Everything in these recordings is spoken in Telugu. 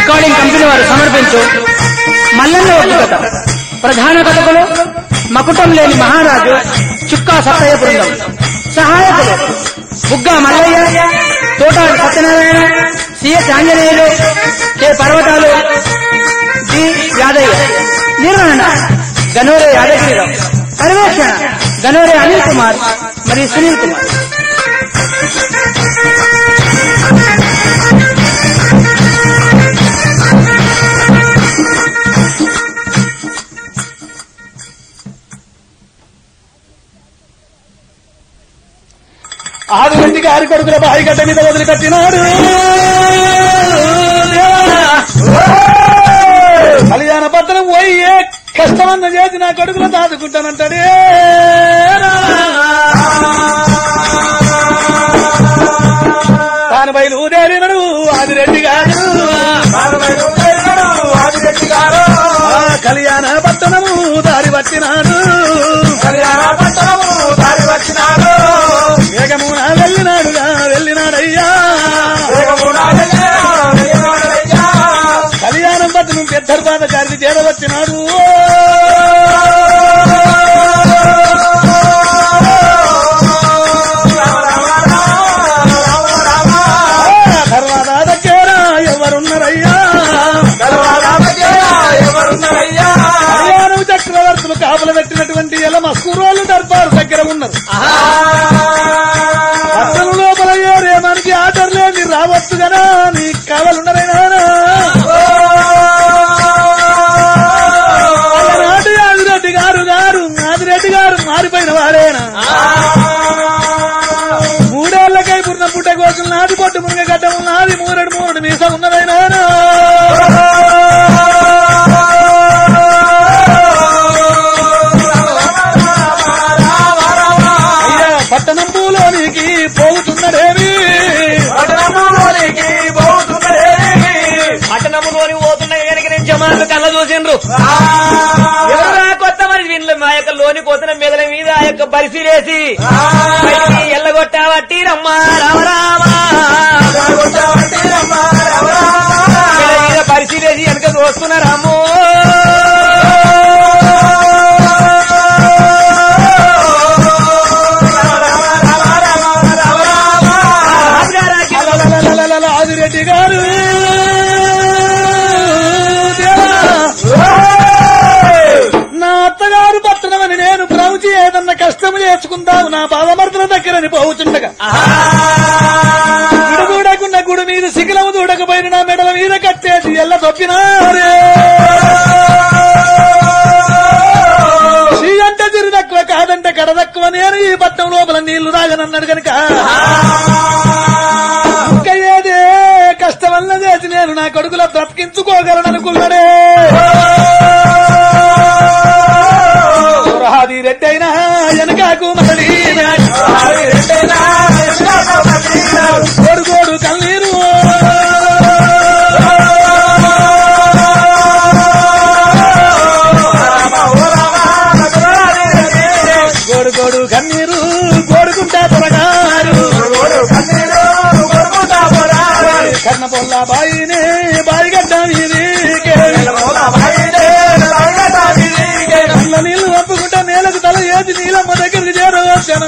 రికార్డింగ్ కంపెనీ వారు సమర్పించు మల్లన్న ఒగ్గు కథ ప్రధాన కథకులు మకుటం లేని మహారాజు చుక్కా సత్తయ్య బృందం సహాయకులు బుగ్గా మల్లయ్య తోటాడు Satyanarayana CS Anjaneyulu K Parvathalu D Yadaiah నిర్వహణ గనోరే యాదగిరిరావు పర్యవేక్షణ గనోరే అనిల్ కుమార్ మరియు సునీల్ కుమార్ ఆరు మంది గారి కొడుకుల బాయి గడ్డ మీద వదిలిపెట్టినాడు కళ్యాణ పత్రం పోయి ఏ కష్టమన్న చేసి నా కొడుకులు దాదుకుంటానంటాడే తాను బయలుదేరినడు ఆదిరెడ్డి గారు ఆ కళ్యాణ పట్టణము దారి పట్టినాడు వేగమున వెళ్ళినాడుగా వెళ్ళినాడయ్యా కళ్యాణం పట్టణం పెద్దర్బాద గారికి చేరవచ్చినాడు ఆ తర్వాత దగ్గర ఎవరున్నారయ్యా కళ్యాణం చక్రవర్తులు కాపుల పెట్టినటువంటి ఎలా మస్కూరోళ్ళు దర్బారు దగ్గర ఉన్నారు పట్టణ లోపల ఏరే మనకి ఆర్డర్ లేని రావచ్చు కదా నీ కావాలున్నారైనా నాటి ఆదిరెడ్డి గారు గారు ఆదిరెడ్డి గారు మారిపోయిన వాడేనా మూడేళ్లకై పుట్టిన పుట్ట కోసం నాది పొట్టు మునగ గడ్డం నాది మూరడు మూరడు మీసం ఉన్నదైనా అయ్యా పట్టణం పూలోనికి పోతున్నదేవి పట్టణములోని పోతున్న కనుక నేను జమాను కళ్ళ చూసిండ్రు ఎవరా కొత్త మరి వీళ్ళు మా యొక్క లోని కోతున్న మెదల మీద ఆ యొక్క పరిశీలేసి బయటికి ఎల్లగొట్టావట్టి రమ్మా రామరామా మెదల మీద పరిశీలేసి వెనక చూస్తున్నారమ్మో లలలలలలల ఆదిరెడ్డి గారు దేవా! నా అత్తగారు పట్టణమని నేను ప్రవచి ఏదన్నా కష్టము చేసుకుందాము నా బావమర్దుల దగ్గరని పోవుచుండగా గుడు దూడకున్న గుడి మీద శిఖిలము దూడకపోయిన నా మెడల మీద కట్టేసి ఎల్ల తొప్పినారే శ్రీ అంటే తిరి తక్కువ కాదంటే కడ తక్కువ నేను ఈ పట్టణం లోపల నీళ్లు రాగనన్నాడు కనుక ఇంకా ఏదే కష్టం వల్ల చేసి నేను నా కొడుకుల బ్రతికించుకోగలననుకున్నాడే రాది రెడ్డైనా వెనకాకు మరలి గోడు కన్నీరు గోడు గోడు కన్నీరు గోడుకుంటా పొరగారు కర్ణ పొల్ల బాయినే బాయి గడ్డ వీధికే కళ్ళ నీళ్లు ఒప్పుకుంటా నేలకు తల ఏది నీలమ్మ దగ్గరికి చేరవచ్చను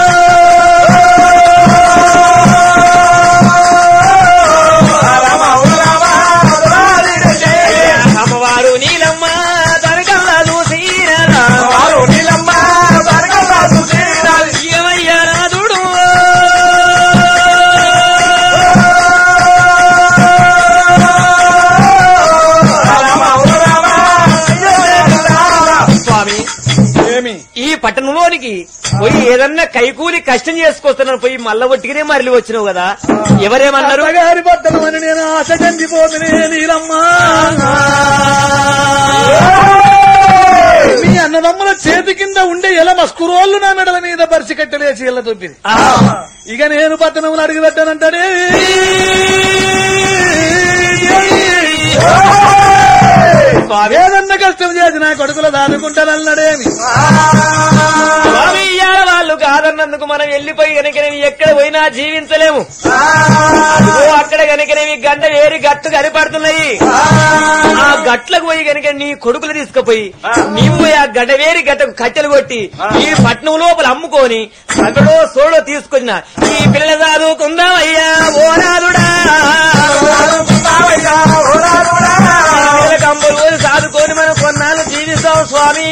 అమ్మవారు నీలమ్మ తనకల్లా చూసిరా ఏమయ్యా నాదుడు స్వామి ఏమి ఈ పట్టణంలోనికి పోయి ఏదన్నా కైకూలి కష్టం చేసుకొస్తున్నాను పోయి మల్ల ఒట్టిగానే మరలి వచ్చినావు కదా ఎవరేమన్నారు అత్తగారి బద్దలు అని నేను ఆశ చందిపోతునే నీలమ్మా మీ అన్నదమ్ముల చేతి కింద ఉండే ఎల మస్కురోళ్ళు నా మెడల మీద పరిచి కట్టలేసి ఎల్ల తొప్పింది ఆ, ఇక నేను పట్టణంలో అడిగి పెట్టానంటాడే స్వామి ఏదన్నా కష్టం చేసి నా కొడుకులు దాదుకుంటానన్నాడేమి స్వామి ఇయ్యాల వాళ్ళు కాదన్నందుకు మనం వెళ్ళిపోయి కనుకనేవి ఎక్కడ పోయినా జీవించలేము అదిగో అక్కడ కనుకనేవి గంట వేరి గట్టు కనిపడుతున్నాయి ఆ గట్లకు పోయి కనుక నీ కొడుకులు తీసుకుపోయి నీవు పోయి ఆ గడ్డ వేరి గట్టకు కట్టెలు కొట్టి ఈ పట్నం లోపల అమ్ముకొని సగడో సోడో తీసుకొచ్చిన ఈ పిల్లల చదువుకుందామయ్యా ఓ నాదుడా పిల్లల కంబలు పోయి సాదుకొని మనం కొన్నాళ్ళు జీవిస్తాం స్వామి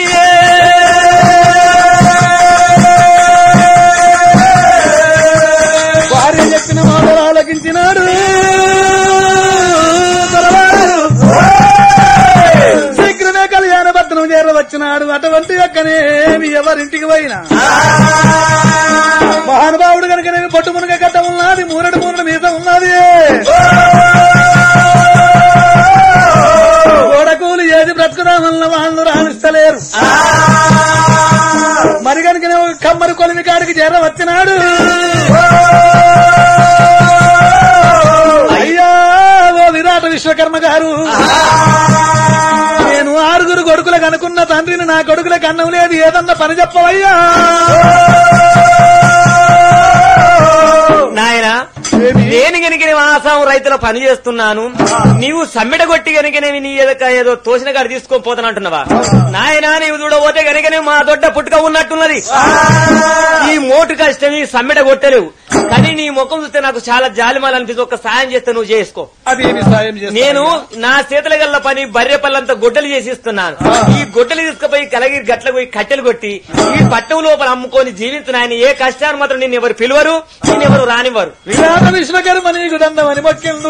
భార్య చెప్పిన మాటలు ఆలకించినాడు దొరవారు. శీఘ్రమే కళ్యాణ భద్రం చేరవచ్చినాడు అటువంటి యొక్కనేమి ఎవరింటికి పోయినా మహానుభావుడు కనుక నేను పొట్టు మునగ కట్ట ఉన్నది మూరడు మూరడు మీద ఉన్నది గోడకూలు ఏది బ్రతుకుదామన్న వాళ్ళు రాణిస్తలేరు మరి కనుక కమ్మరి కొలిమి కాడికి చేర వచ్చినాడు అయ్యా ఓ విరాట విశ్వకర్మ గారు నేను ఆరుగురు కొడుకులకు అనుకున్న తండ్రిని నా కొడుకులకు అన్నం లేదు ఏదన్నా పని చెప్పవయ్యా నాయన ఏమి? నేను గనుక ఆసాం రైతుల పని చేస్తున్నాను నీవు సమ్మిడ కొట్టి గనుకనేవి నీ ఏదో ఏదో తోసిన కాడ తీసుకొని పోతానంటున్నావా నాయన నీవు చూడబోతే గనుకనే మా దొడ్డ పుట్టుక ఉన్నట్టున్నది ఈ మోటు కష్టం ఈ సమ్మిడ కొట్టలేవు కానీ నీ ముఖం చూస్తే నాకు చాలా జాలిమాలు అనిపిస్తుంది ఒక సాయం చేస్తే నువ్వు చేసుకో అది ఏమి సాయం చేస్తా నేను నా చేతుల గల్ల పని బర్రె పళ్ళంతా గొడ్డలు చేసి ఇస్తున్నాను ఈ గొడ్డలు తీసుకుపోయి కలగిరి గట్ల పోయి కట్టెలు కొట్టి ఈ పట్టం లోపల అమ్ముకొని జీవించిన ఆయన ఏ కష్టాన్ని మాత్రం నేను ఎవరు పిలువరు నేను ఎవరు రానివ్వరు విరాట విశ్వకర్మ నీకు దండమని మొక్కిండు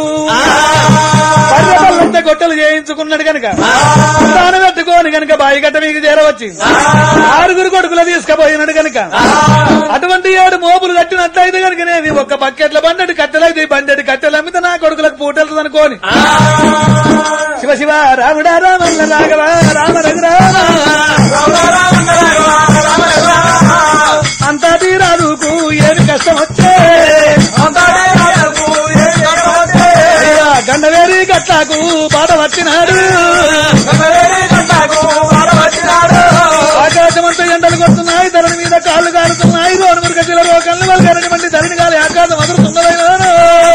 పల్లె గొట్టలు చేయించుకున్నాడు కనుక దాని పెట్టుకోని కనుక బాయి గట్ట మీకు చేరవచ్చి ఆరుగురు కొడుకులు తీసుకుపోయినాడు కనుక అటువంటి ఏడు మోపులు కట్టినట్లయితే కనుక నేను ఒక్క బకెట్ల బండెడు కట్టెలైతే ఈ బండెడు కట్టెలు అమ్మితే నా కొడుకులకు పూటెళ్తుంది అనుకోని శివ శివ రాముడా రామల్ల రాఘవ రామ రఘురామ అంతా తీరాదుకు ఏమి కష్టం వచ్చే అయ్యా, గండవేరి గట్లకు బాధ వచ్చినాడు ఆకాశమంతా ఎండలు కొడుతున్నాయి ధరణి మీద కాళ్ళు కారుతున్నాయి రోడ్డు మురుగ జిల రోకల్ని వాళ్ళు గరటి ధరణి గాలి ఆకాశం అదురుతున్నదైనా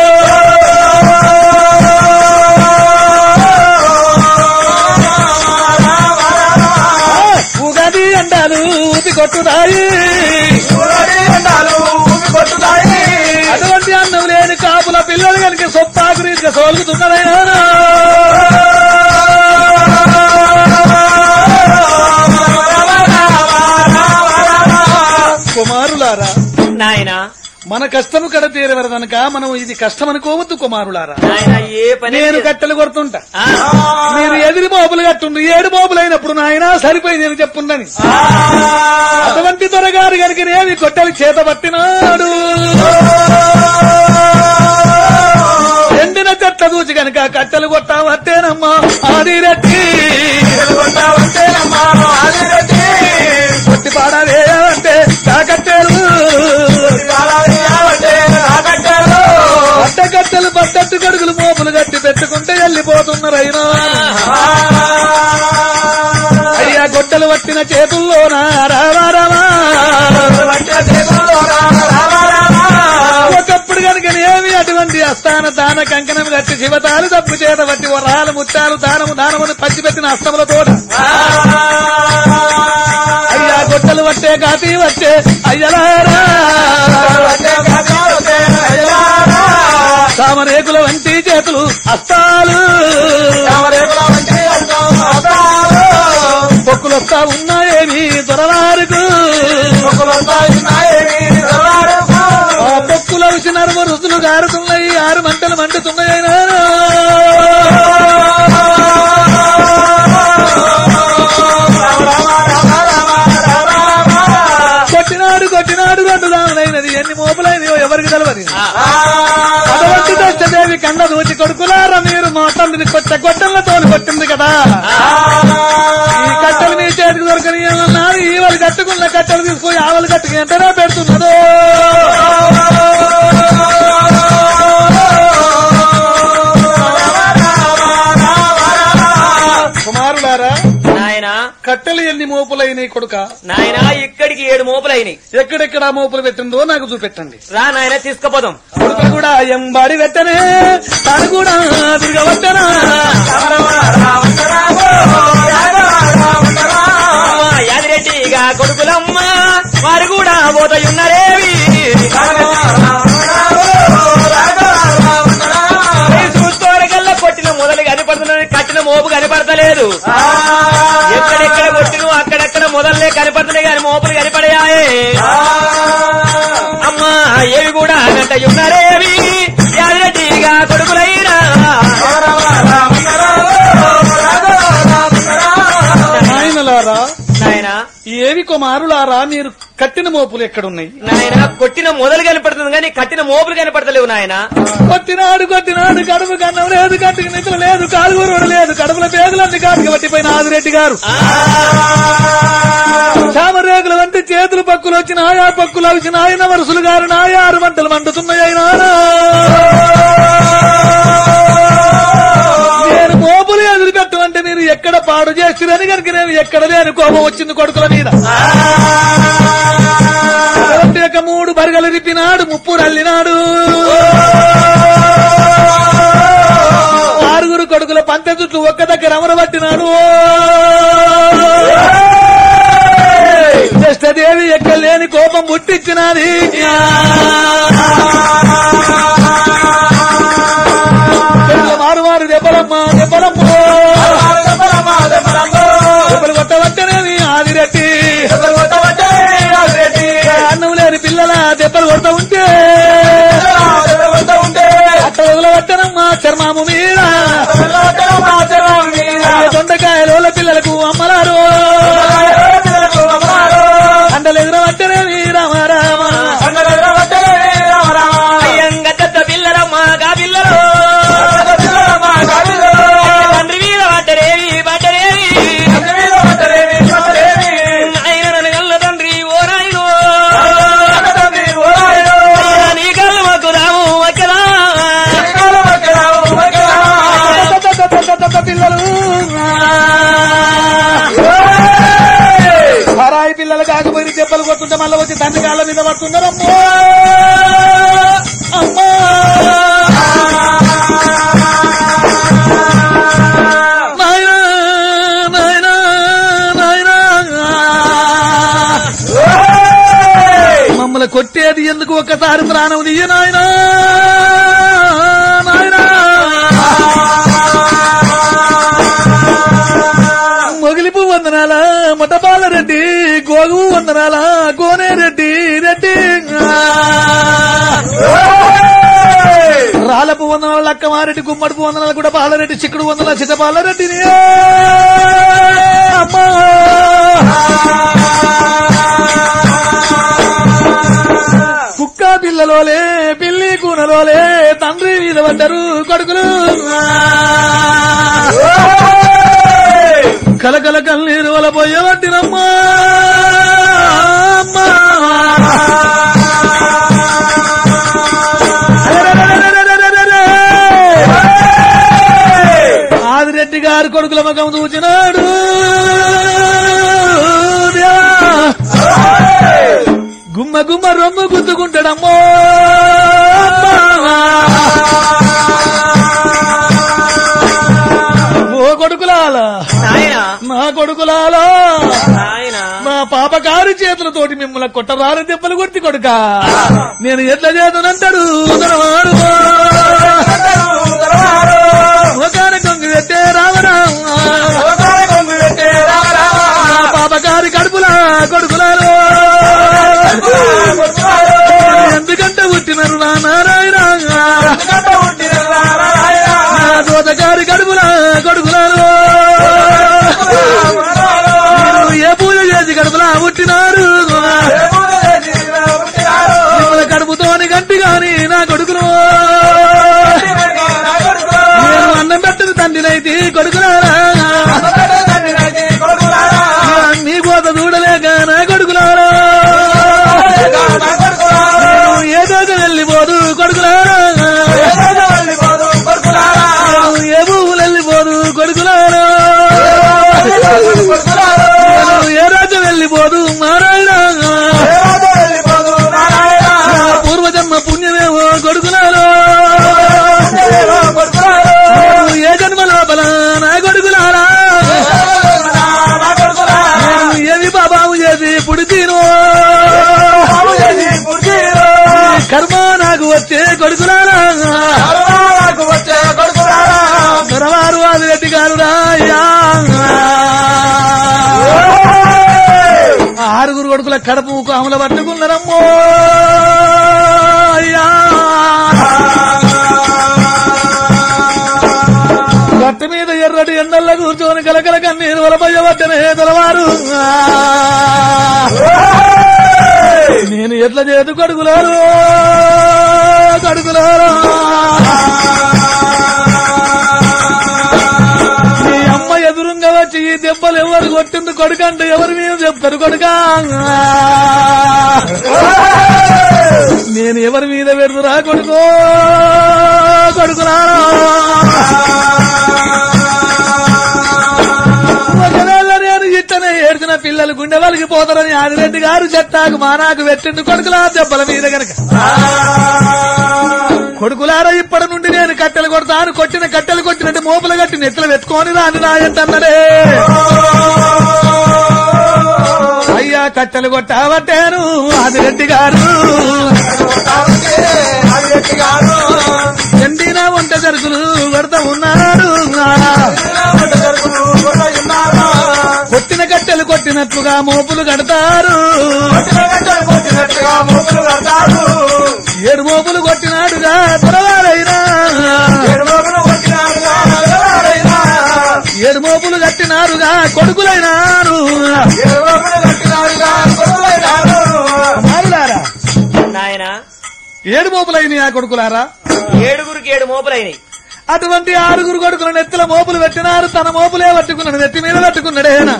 ఉగాది ఎండాలు ఊపి కొట్టుతాయి అటువంటి అన్నం లేని కాపుల పిల్లలు కనుక సొప్పాకు రీతిగా సోలుగుతున్నదైనా కుమారులారా నాయన మన కష్టము కడ తీరవరదనక మనం ఇది కష్టం అనుకోవద్దు కుమారులారా నాయన ఏ పని నేను కట్టెలు కొడుతుంటా ఆ, మీరు ఎదిరి మోపులు కట్టుండ్రు ఏడు మోపులు అయినప్పుడు నాయన సరిపోయి నేను చెప్పుండని అటువంటి దొరగారు కనుక నేమి కొట్టెలు చేత పట్టినాడు ఎండిన చెట్ల దూచి కనుక కట్టెలు కొట్టావట్టేనమ్మా ఆది రెట్టి కొట్టి పాడాలంటే కట్టెలు పట్ట కట్టెలు పట్టట్టు కడుగులు మోపులు కట్టి పెట్టుకుంటే వెళ్ళిపోతున్నారైనా అయ్యా గొడ్డలు పట్టిన చేతుల్లోనా రావా రావా ఒకప్పుడు కనుక ఏమి అటువంటి అస్థాన దాన కంకణం కట్టి శివతాలు తప్పు చేత పట్టి వరాలు ముత్యాలు దానము దానమును పంచిపెట్టిన అస్తములతో అయ్యా గొడ్డలు పట్టే కాతి వచ్చే అయ్యలారా సామరేకుల వంటి చేతులు అస్తాలు పొక్కులు వస్తా ఉన్నాయేమి దొరలారుకు ఆ పొక్కులు వచ్చిన రుసులు గారుతున్నాయి ఆరు మంటలు మండుతున్నాయినా కొట్టినాడు కొట్టినాడు రెండు దాములైనది ఎన్ని మోపులైనయో ఎవరికి తెలవదు అటువంటి దశదేవి కన్న దూచి కొడుకులారా మీరు మా తండ్రిని కొట్ట గొట్టంలో కొట్టింది కదా ఈ కట్టెలు మీ చేతికి దొరకని అన్నారు ఈ వాళ్ళు కట్టుకున్న కట్టెలు తీసుకుని ఆవలు కట్టుకు ఎంతనే పెడుతున్నదో కట్టెలు ఎన్ని మోపులైనాయి కొడుక నాయనా ఇక్కడికి ఏడు మోపులైనాయి ఎక్కడెక్కడ ఆ మోపులు పెట్టిందో నాకు చూపెట్టండి రా నాయన తీసుకుపోదాం కొడుక కూడా ఎంబాడి పెట్టనే తాను కూడా తిరగవద్దనా అమ్మా, యాదిరెడ్డిగా కొడుకులమ్మ వారు కూడా పోతయున్నారేవి చూసుకోరగల్లా కొట్టిన మొదలు కనపడుతున్నది కట్టిన మోపు కనపడతలేదు ఎక్కడెక్కడ కొట్టిన అక్కడెక్కడ మొదలే కనపడుతున్నాయి కానీ మోపులు కనపడయాయే అమ్మా ఏవి కూడా గంటయున్నారేవి యాదిరెడ్డిగా కొడుకులైనా నాయనలారా నాయనా ఏవి కుమారులారా మీరు కట్టిన మోపులు ఎక్కడున్నాయి నాయన కొట్టిన మొదలు కనపడుతుంది కానీ కట్టిన మోపులు కనపడతలేవు నాయన కొట్టినాడు కొట్టినాడు కడుపు కన్నం లేదు కట్టుకు నిద్ర లేదు కాలుగూరు లేదు కడుపుల పేగులన్నీ కాటుకు పట్టిపోయిన ఆదిరెడ్డి గారు చామరేగుల వంటి చేతులు పక్కులు వచ్చిన ఆయా పక్కులు వచ్చిన ఆయన వరుసలు గారు నాయా ఆరు మంటలు మండుతున్నాయి అయినా నేను మోపులు ఎదురు పెట్టమంటే మీరు ఎక్కడ పాడు చేస్తురని కనుక నేను ఎక్కడ లేని కోపం వచ్చింది కొడుకుల మీద ఒకటి యొక్క మూడు బరగలు రిప్పినాడు ముప్పు రల్లినాడు ఆరుగురు కొడుకుల పంత చుట్టూ ఒక్క దగ్గర అమరబట్టినాడు జ్యేష్ఠదేవి ఎక్కలేని కోపం పుట్టించినది మారు మారు దెబ్బలమ్మ దెబ్బలమ్మ దెబ్బలు కొట్టవచ్చనేది ఆదిరెడ్డి అన్నం లేని పిల్లల దెబ్బలు కొడతా ఉంటే అట్ట వదలవట్టనమ్మా చర్మాము మీద దొండకాయలోల పిల్లలకు అమ్మలారు అండలెదురవట్టనేది రామారామ అయ్యంగ పెద్ద పిల్లరమ్మా గా పిల్లలు తండ్రి మీద పడ్డరేవి పడ్డరేవి ఆయన నన్ను గల్ల తండ్రి ఓ నాయనో అయ్యా, నీ కళ్ళు మాకు రాము అక్కలా పిల్లలు పరాయి పిల్లలు కాకపోయి దెబ్బలు కొట్టుంటే మళ్ళీ వచ్చి తండ్రి కాళ్ళ మీద పడుతున్నారమ్మో అమ్మా నాయనా, నాయనా, నాయనా. మమ్మల్ని కొట్టేది ఎందుకు ఒక్కసారి ప్రాణం తీయ నాయనా నాయనా మొగిలిపు వందనాల మొటపాలరెడ్డి గోగు వందనాల కోనేరెడ్డి రెడ్డి రాలపు వందనాల లక్కమారెడ్డి గుమ్మడిపు వందనాలు కూడా పాలరెడ్డి చిక్కుడు వందనాల చిట్టపాలరెడ్డిని అమ్మా కుక్క పిల్లలోలే పిల్లి కూనలోలే తండ్రి మీద పడ్డరు కొడుకులు కలకల కన్నీరు వల పోయబట్టినమ్మా అమ్మా. అరెరెరెరెరెరెరెరెరె. ఆదిరెడ్డి గారు కొడుకుల ముఖం చూచినాడు గుమ్మ గుమ్మ రొమ్ము గుద్దుకుంటాడమ్మో ఓ కొడుకులాలా నాయనా నా కొడుకులాలా నాయనా మా పాపకారి చేతులతోటి మిమ్మల్ని కొట్టరాని దెబ్బలు కొట్టి కొడుక నేను ఎట్లా చేతునంటాడు ఉదరవాడు ఒకరి కొంగు పెట్టే రామరామ నా పాపకారి కడుపులా కొడుకులారు ఎందుకంటే పుట్టినరు నా నారాయణ నా దోతకారి కడుపులా కొడుకులారు నేను ఏ పూజ చేసి కడుపులా పుట్టినారు మిమ్మల్ని కడుపుతోని గంటి గాని నా కొడుకును నేను అన్నం పెట్టదు తండ్రినైతే కొడుకులారా నీ కోత చూడలేక నా కొడుకులారా నేను ఏ దోచ వెళ్ళిపోదు కొడుకులారా నేను ఏ భూములు వెళ్ళిపోదు కొడుకులారా కుర్చీలో కర్మ నాకు వచ్చే కొడుకులారా దొరవారు ఆదిరెడ్డి గారు రాయ్యా ఆరుగురు కొడుకుల కడపు కాముల పట్టుకున్నారమ్మో అయ్యా గట్ట మీద ఎర్రటి ఎండల్లో కూర్చొని కలకల కన్నీరు వలపయ్యబట్టనే దొరవారు నేను ఎట్లా చేతు కడుగులారు కడుగులారు మీ అమ్మ ఎదురుంగా వచ్చి ఈ దెబ్బలు ఎవరు కొట్టింది కొడుకంటే ఎవరి మీద చెప్తారు కొడుకా నేను ఎవరి మీద పెడుతురా కొడుకో కొడుకులారా ఒకవేళ నేను ఇట్టనే ఏడ్చిన పిల్లలు గుండె వాళ్ళకి పోతారని ఆదిరెడ్డి గారు చెట్టాకు మానాకు పెట్టిండు కొడుకులా దెబ్బల మీద గనక కొడుకులారా ఇప్పటి నుండి నేను కట్టెలు కొడతాను కొట్టిన కట్టెలు కొట్టినట్టు మోపులు కట్టి నెత్తలు పెట్టుకొని రాని రాయంటన్నరే అయ్యా కట్టెలు కొట్టావట్టాను ఆదిరెడ్డి గారు ఎండిన వంట జరుకులు కొడతా ఉన్నాడు కొట్టిన కట్టెలు కొట్టినట్లుగా మోపులు కడతారు ఏడు మోపులు కొట్టినాడుగా త్వరవారైనా ఏడు మోపులు కట్టినారుగా కొడుకులైనారు మారులారా నాయన ఏడు మోపులైన ఆ కొడుకులారా ఏడుగురికి ఏడు మోపులైనవి అటువంటి ఆరుగురు కొడుకుల నెత్తిల మోపులు పెట్టినారు తన మోపులే పట్టుకున్నాడు నెత్తి మీద పట్టుకున్నాడేనా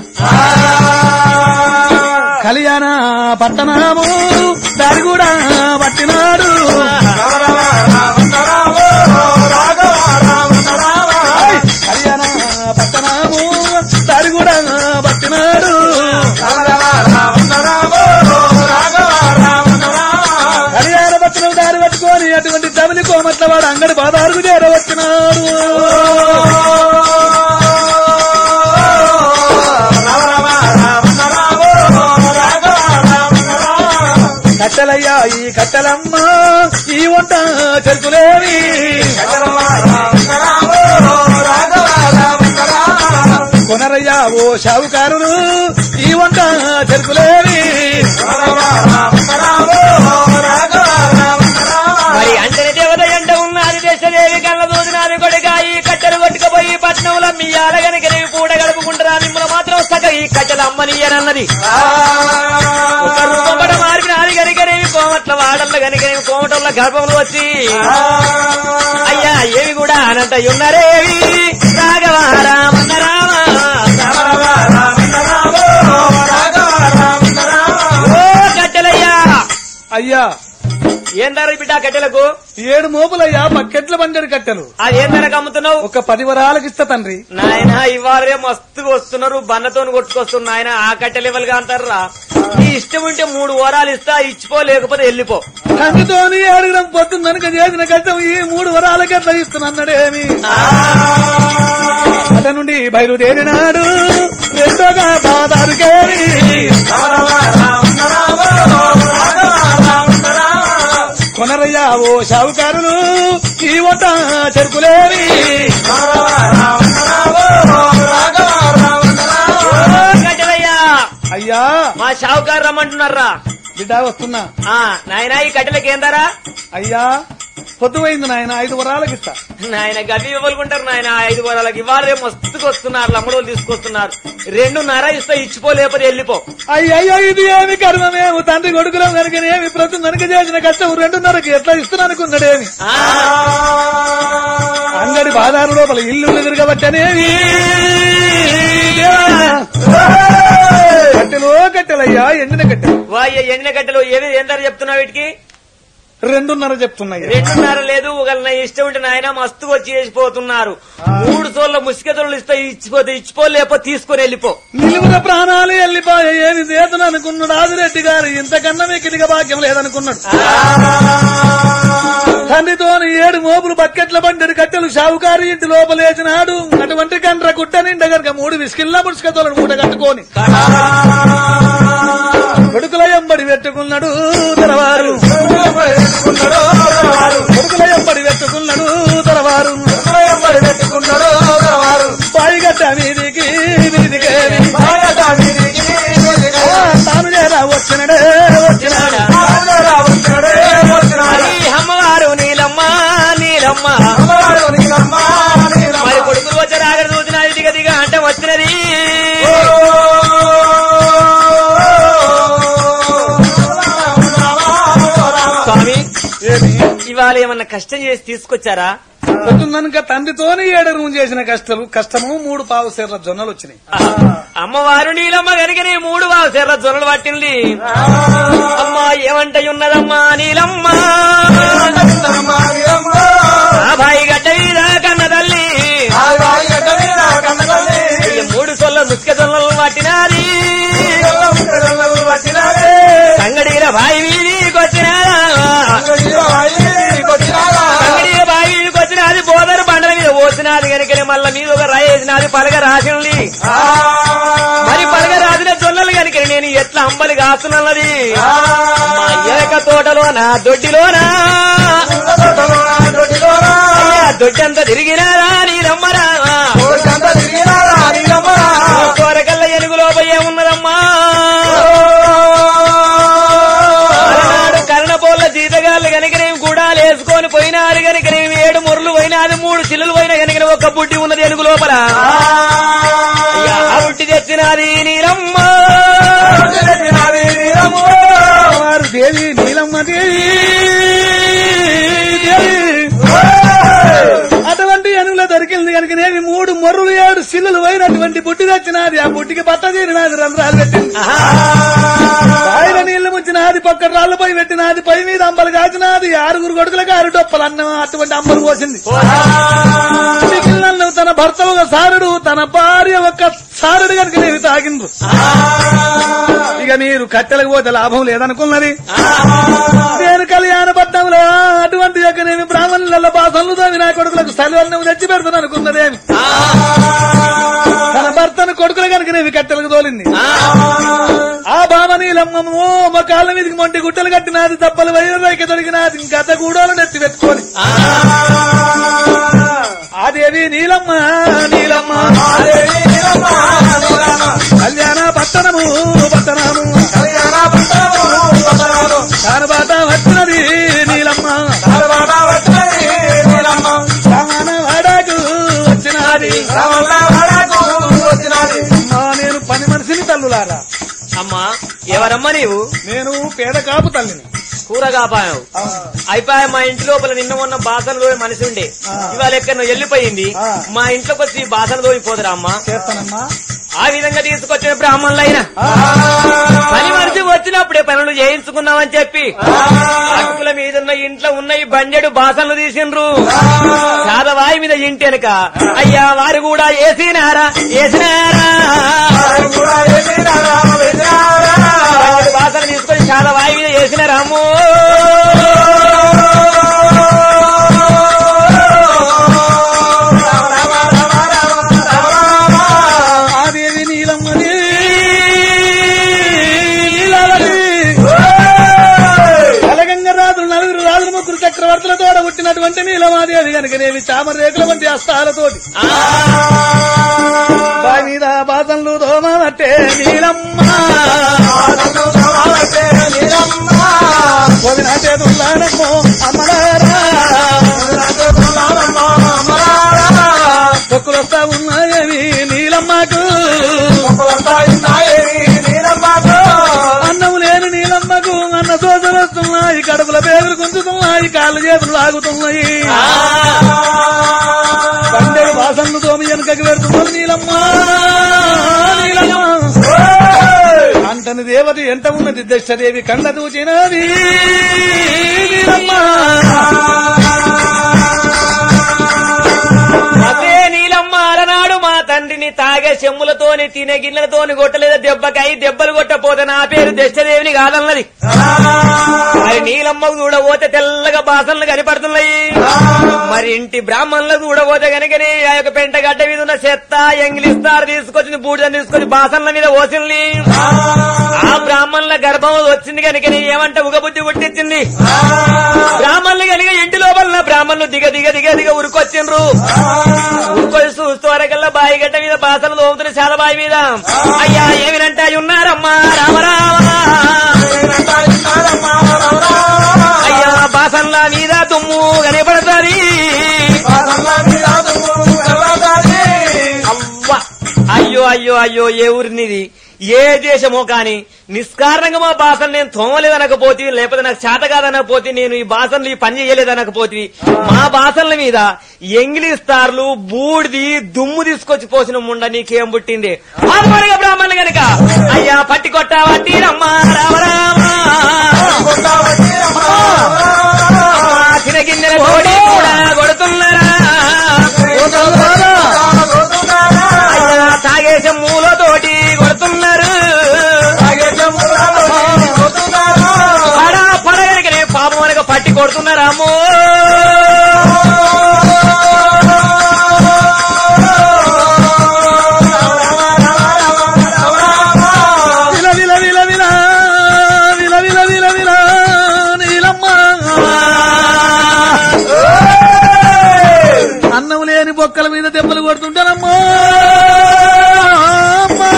కళ్యాణ పట్టణము దారి కూడా పట్టినాడు కళ్యాణ పట్టణము దారి కూడా పట్టినాడు కళ్యాణ పట్టణం దారి పట్టుకొని అటువంటి తమిళ కోమట్ల వాడు అంగడి బాదారుకు చేరవచ్చినాడు కట్టెలయ్యా ఈ కట్టెలమ్మ ఈ వంట చెరుకులేవి కొనరయ్యా ఓ షావుకారులు ఈ వంట చెరుకులేవి మరి అంజని దేవత ఎండ ఉన్నది దేశదేవి కళ్ళ దూదినాది కొడుక ఈ కట్టెలు కొట్టుకుపోయి పట్నంలో మీ ఆలగనకనే పూట గడుపుకుంటారా మిమ్మల్ని మాత్రం సగ ఈ కట్టెలు అమ్మనియనన్నది ఒక రూపంపట మార్పినాది కనుకనేవి కోమట్ల వాడల్ల కనుకనేవి కోమటల్ల గర్భంలో వచ్చి అయ్యా ఏవి కూడా అనంత ఉన్నరేవి రాఘవ రామన్న రామ ఓ కట్టెలయ్యా అయ్యా ఏం ధర బిడ్డ కట్టెలకు ఏడు మోపులయ్యా బకెట్ల బండెడు కట్టెలు అది ఏం ధరకు అమ్ముతున్నావు ఒక పది వరాలకి ఇస్తా తండ్రి నాయన ఇవాళే మస్తుగా వస్తున్నారు బన్నతో కొట్టుకొస్తున్నారు నాయన ఆ కట్టె లెవెల్ గా అంటారా నీ ఇష్టం ఉంటే మూడు వరాలు ఇస్తా ఇచ్చిపో లేకపోతే వెళ్ళిపో కంటితోని అడగడం పొద్దున్న కనుక చేసిన కష్టం ఈ మూడు వరాలకి ఎట్లా ఇస్తున్నాడేమి అట నుండి బయలుదేరినాడు రెండోగా బాదారుకేరి కొనరయ్యా ఓ షావుకారులు ఈ వంట చెరుకులేవి ఓ కట్టెలయ్యా అయ్యా మా షావుకారు రమ్మంటున్నారా బిడ్డ వస్తున్నా ఆ నాయన ఈ కట్టెలకి ఏం ధర అయ్యా పొద్దుపోయింది నాయన ఐదు వరాలకి ఇస్తా నాయన గవి ఇవ్వలుకుంటారు నాయన ఐదు వరాలకి ఇవాళ మస్తుగా వస్తున్నారు లమ్మడోలు తీసుకొస్తున్నారు రెండున్నర ఇస్తా ఇచ్చిపో లేకపోతే వెళ్ళిపో అయ్యయ్యో ఇది ఏమి కర్మమేము తండ్రి కొడుకులం కనుకనేమి ప్రతి కనుక చేసిన కష్టం రెండున్నరకి ఎట్లా ఇస్తున్నా అనుకున్నాడేమి ఆ, అంగడి బాదారు లోపల ఇల్లు తిరగబట్టనేవి కట్టెలో కట్టెలయ్యా ఎండిన కట్టెలు వాయ్య ఎండిన కట్టెలు ఏది ఏం ధర చెప్తున్నావు వీటికి రెండున్నర చెప్తున్నాయి రెండున్నర లేదు ఒకళ్ళ నా ఇష్టం ఉంటే నాయన మస్తు వచ్చి చేసిపోతున్నారు మూడు సోళ్ళ ముసిగతలు ఇస్తే ఇచ్చిపోతే ఇచ్చిపో లేకపోతే తీసుకొని వెళ్ళిపో నిలువున ప్రాణాలు వెళ్ళిపోయా ఏమి చేతను అనుకున్నాడు ఆదిరెడ్డి గారు ఇంతకన్నా మీకు భాగ్యం లేదనుకున్నాడు తండ్రితోని ఏడు మోపులు బకెట్ల బండి కట్టెలు షావుకారు ఇంటి లోపలేసినాడు అటువంటి కండ్ర కుట్ట నిండా గనక మూడు విసికిల్లా పుడుచుకతోలను మూట కట్టుకొని కొడుకుల పెట్టుకున్నాడు తలవారు కొడుకుల ఎంబడి పెట్టుకున్నాడు తలవారు బాయిగట్ట మీదికి మీదికి తాను చేరా వచ్చినడే వచ్చినాడా మరి అమ్మవారు నీలమ్మ నీలమ్మ మరి కొడుకులు వచ్చి రాగడ చూసినది దిగ దిగ అంటే వచ్చినది స్వామి ఏమి ఇవాళ ఏమన్నా కష్టం చేసి తీసుకొచ్చారా పొద్దున్ననక తండ్రితోనే ఏడరు చేసిన కష్టము కష్టము మూడు పావు సేర్ల జొన్నలు వచ్చినాయి అమ్మవారు నీలమ్మ కనుక నీ మూడు వారు సెర్ర జొన్నలు పట్టింది అమ్మా ఏమంట ఉన్నదమ్మా నీలమ్మ ఆ బాయి గడ్డ మీద కన్న తల్లి ఈ మూడు సొల్ల ముసుక జొన్నలు పట్టినాది సంగడిల బాయి వీధికి వచ్చినారా సంగడిల బాయి వీధికి వచ్చినది బోదరు బండల మీద పోసినది కనుక మళ్ళా మీద ఒక రాయి వేసినది పలక రాసింది మరి పలక రాసిన జొన్నలు కనుక నేను ఎట్లా అంబలి కాస్తున్నది మా ఏక తోటలోనా దొడ్డిలోనా అయ్యా, దొడ్డంతా తిరిగినారా నీరమ్మరా కోరకల్ల ఎనుగులో పోయే ఉన్నదమ్మా అలనాడు కర్ణపోళ్ళ జీతగాళ్ళు కనుకనేమి గుడాలు వేసుకొని పోయినారు కనుకనేమి ఏడు మురలు పోయినాది మూడు చిల్లులు పోయిన కనుక ఒక బుడ్డి ఉన్నది ఎనుగు లోపల అయ్యా, ఆ బుడ్డి తెచ్చినది నీరమ్మ వారు దేవి నీలమ్మ దేవి దేవి. అటువంటి ఎనుగులో దొరికింది కనుక నేవి మూడు మొర్రులు ఏడు సిల్లులు పోయినటువంటి బుట్టి తెచ్చినది ఆ బుట్టికి బట్ట తీరినది రంధ్రాలు పెట్టింది ఆహా. ఆయన నీళ్లు ముంచినది పక్క రాళ్ళు పై పెట్టినది పై మీద అంబలు కాచినది ఆరుగురు కొడుకులకు ఆరు డొప్పలు అన్నం అటువంటి అంబలు పోసింది మిగిలిన తన భర్త ఒక సారుడు తన భార్య ఒక సారుడు కనుక నీవి తాగిండ్రు ఇక మీరు కట్టెలకు పోతే లాభం లేదనుకున్నది నేను కళ్యాణ పట్టణంలో అటువంటి యొక్క నేను బ్రాహ్మణుల బాసలు తోమి నా కొడుకులకు సెలవులను తెచ్చి పెడతాను అనుకున్నదేమి తన భర్తను కొడుకులు కనుక నేను కట్టెలకు తోలింది ఆ భామనీలమ్మో మా కాళ్ళ మీదకి మొంటి గుట్టలు కట్టినాది దప్పలు వైరకి దొరికినాది గత గూడోలు నెత్తి పెట్టుకొని ఆదేవి నీలమ్మ నీలమ్మ కళ్యాణ పట్టణము పట్టణము కానబాట వచ్చినది నీలమ్మ రావణ వాడకు వచ్చినది అమ్మా, నేను పని మనిషిని తల్లులారా అమ్మా ఎవరమ్మా నీవు నేను పేద కాపు తల్లిని కూర కాపావు అయిపోయా మా ఇంటి లోపల నిన్న మొన్న బాసలు తోమి మనిషి ఉండే ఆ. ఇవాళ ఎక్కడ వెళ్ళిపోయింది ఆ. మా ఇంట్లోకి వచ్చి బాసలు తోమి పోదురా అమ్మా చేస్తానమ్మా ఆ విధంగా తీసుకొచ్చిన బ్రాహ్మణులైనా పని మనిషి వచ్చినప్పుడే పనులు చేయించుకున్నామని చెప్పి అటుకుల మీద ఉన్న ఇంట్లో ఉన్న ఈ బండెడు బాసలు తీసిండ్రు చాదవాయి మీద ఇంటి వెనక అయ్యా వారు కూడా వేసినారా వేసినారా బండెడు బాసలు తీసుకొని చాదవాయి మీద వేసినారా అమ్మో ఆదేవి నీలమ్మని నీలావతి. కలగంగ రాజులు నలుగురు రాజులు ముగ్గురు చక్రవర్తులతో పుట్టినటువంటి నీలమాదేవి కనుకనేవి చామర రేకుల వంటి హస్తాలతోటి బావి మీద బాధలు దోమనట్టే నీలమ్మ పోవిన చేతుల్లానమ్మో అమ్మలారా పొక్కులొస్తా ఉన్నాయవి నీలమ్మకు అన్నం లేని నీలమ్మకు అన్న సోదలు వస్తున్నాయి కడుపుల పేగులు గుంజుతున్నాయి కాళ్ళు చేతులు లాగుతున్నాయి పండేడు వాసనలు తోమి వెనుకకి పెడుతున్నది నీలమ్మ నీలమ్మ అంటని దేవత ఎంత ఉన్నది దశదేవి కండ దూచినది నీలమ్మ అదే నీలమ్మ అలనాడు మా తండ్రిని తాగే చెమ్ములతోని తినే గిన్నెలతోని కొట్టలేదా దెబ్బకై దెబ్బలు కొట్టపోతే నా పేరు దశదేవిని కాదన్నది మరి మరి నీలమ్మకు చూడబోతే తెల్లగా బాసనలు కనపడుతున్నాయి మరి ఇంటి బ్రాహ్మణులకు చూడబోతే కనుకనే ఆ యొక్క పెంట గడ్డ మీద ఉన్న చెత్త ఎంగిలిస్తారు తీసుకొచ్చింది బూడిదని తీసుకొచ్చి బాసనల మీద పోసింది ఆ బ్రాహ్మణుల గర్భం వచ్చింది కనుకనే ఏమంటే ఉగబుద్ధి పుట్టించింది బ్రాహ్మణులు కనుక ఇంటి లోపల బ్రాహ్మణులు దిగ దిగ దిగ దిగ ఉరుకొచ్చిండ్రు ఉరుకొచ్చి చూస్తూ వరకల్లా బాయి గడ్డ మీద బాసలు తోముతున్న చాలా బావి మీద అయ్యా ఏమినంటే అయి ఉన్నారమ్మా రామరామా అయ్యా బాసన్ల మీద దుమ్ము కనపడుతుంది అవ్వ అయ్యో అయ్యో అయ్యో ఏ ఊరినిది ఏ దేశమో కాని నిష్కారణంగా మా బాసను నేను తోమలేదనకపోతే లేకపోతే నాకు చేత కాదనకపోతే నేను ఈ బాసనలు ఈ పని చేయలేదనకపోతే మా బాసనల మీద ఎంగిలిస్తార్లు బూడిది దుమ్ము తీసుకొచ్చి పోసిన ముండ నీకేం పుట్టింది ఆత్మరిగా బ్రాహ్మణులు గనక అయ్యా పట్టి కొట్టావా తీరమ్మా రామ రామ చిన్న గిన్నెల తోడి కూడా కొడుతున్నారా అయ్యా తాగేసే మూలతోటి కొడుతున్నారు పడ పడగలిగిన పాపం అనక పట్టి కొడుతున్నారా అమ్మో విల విల విల విల విల విల విల విల నీలమ్మ అన్నం లేని బొక్కల మీద దెబ్బలు కొడుతుంటానమ్మా అమ్మా.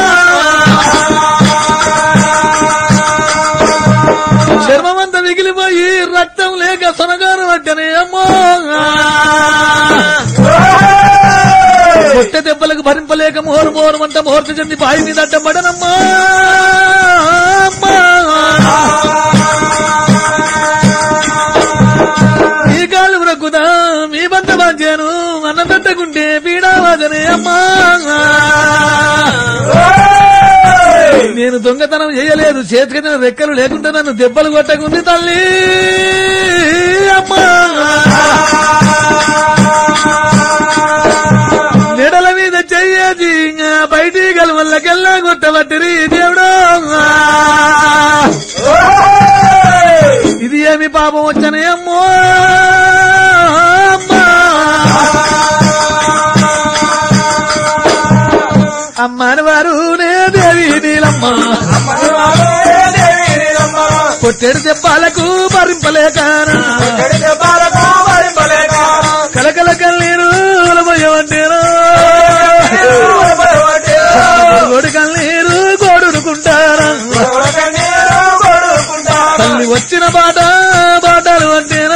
చర్మమంతా మిగిలిపోయి రక్తం లేక సొనగాను పట్టనే అమ్మా కొట్ట దెబ్బలకు భరింపలేక మోరు మోరు అంట ముహూర్త చెంది బాయి మీద అడ్డపడనమ్మా అమ్మా. ఈ కాళ్ళు బ్రక్కుదా మీ బంత బాధ్యాను అన్నం పెట్టకుంటే పీడావాదనే అమ్మా నేను దొంగతనం చేయలేదు చేతికి రెక్కలు లేకుండా నన్ను దెబ్బలు కొట్టకుంది తల్లి అమ్మా నెడల మీద చెయ్యేది బయటి గలవల్లకెల్లా కొట్టబట్టిరి దేవుడు ఇది ఏమి పాపం వచ్చనే అమ్మో అమ్మా అమ్మని వారు నే దేవి నీలమ్మ కొట్టెడు దెబ్బలకు భరింపలేక కలకల కన్నీరు పోయవంటేను గోడు కన్నీరు గోడుకుంటారా తల్లి వచ్చిన బాట బాటలు అంటేను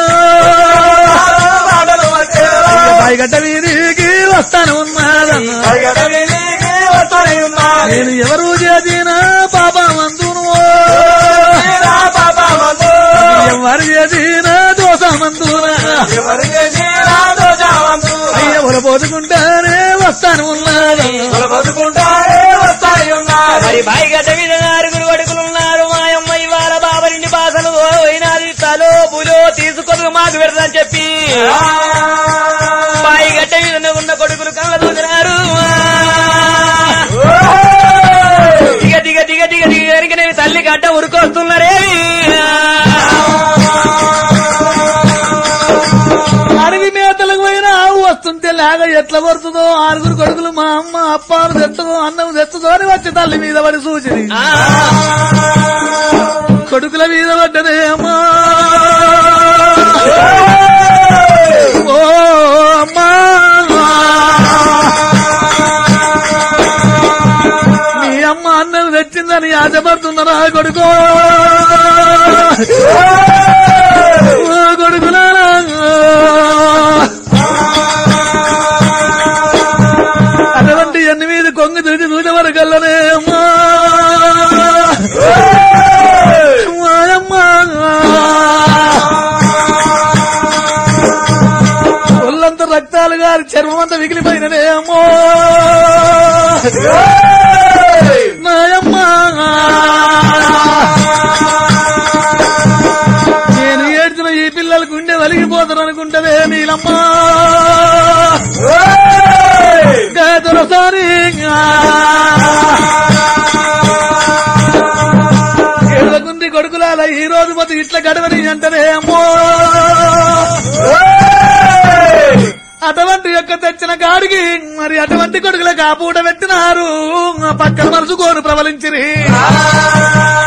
పైగట్ట వీధికి వస్తాను ఉన్నారా నేను ఎవరు చేసిన పాపమందును ఎవరు చేసిన దోషమందునా అయ్య పోతుకుంటానే వస్తాను ఉన్నారా మరి బాయి గడ్డ మీద ఆరుగురు కొడుకులు ఉన్నారు మాయమ్మ ఇవాళ బాబరింటి బాసలు పోయినది తలో బులో తీసుకొని మాకు పెడదని చెప్పి బాయి గడ్డ మీద ఉన్న కొడుకులు కళ్ళ దూసినారు దిగ దిగ దిగ దిగ దిగ ఎరిగినవి తల్లి గడ్డ ఉరుకొస్తున్నారే అడవి మేతలకు పోయిన ఆవు వస్తుంటే లాగ ఎట్లా పడుతుందో ఆరుగురు కొడుకులు మా అమ్మ అప్పాలు తెచ్చదో అన్నం తెచ్చదో అని వచ్చి తల్లి మీద పడి సూచన ఆ, కొడుకుల మీద పడ్డదే అమ్మా ఓ అమ్మా మీ అమ్మ అన్నం తెచ్చిందని ఆశపడుతున్నారా కొడుకో ఓ కొడుకులారా అటువంటి ఎనిమిది కొంగు తిరిగి చూసే వరకల్లనే అమ్మా మాయమ్మా. ఒళ్ళంతా రక్తాలు గారి చర్మం అంతా మిగిలిపోయిననే అమ్మో నాయమ్మా నేను ఏడ్చిన ఈ పిల్లలు గుండె వలిగిపోతారు అనుకుంటదే నీలమ్మా దొరసారి ఏడవకుంది కొడుకులాల ఈ రోజు పోతే ఇట్లా గడవని అంటనే అమ్మో అటువంటి యొక్క తెచ్చిన గాడికి మరి అటువంటి కొడుకులకు ఆ పూట పెట్టినారు ఆ పక్కన మనసు కోరు ప్రబలించిరి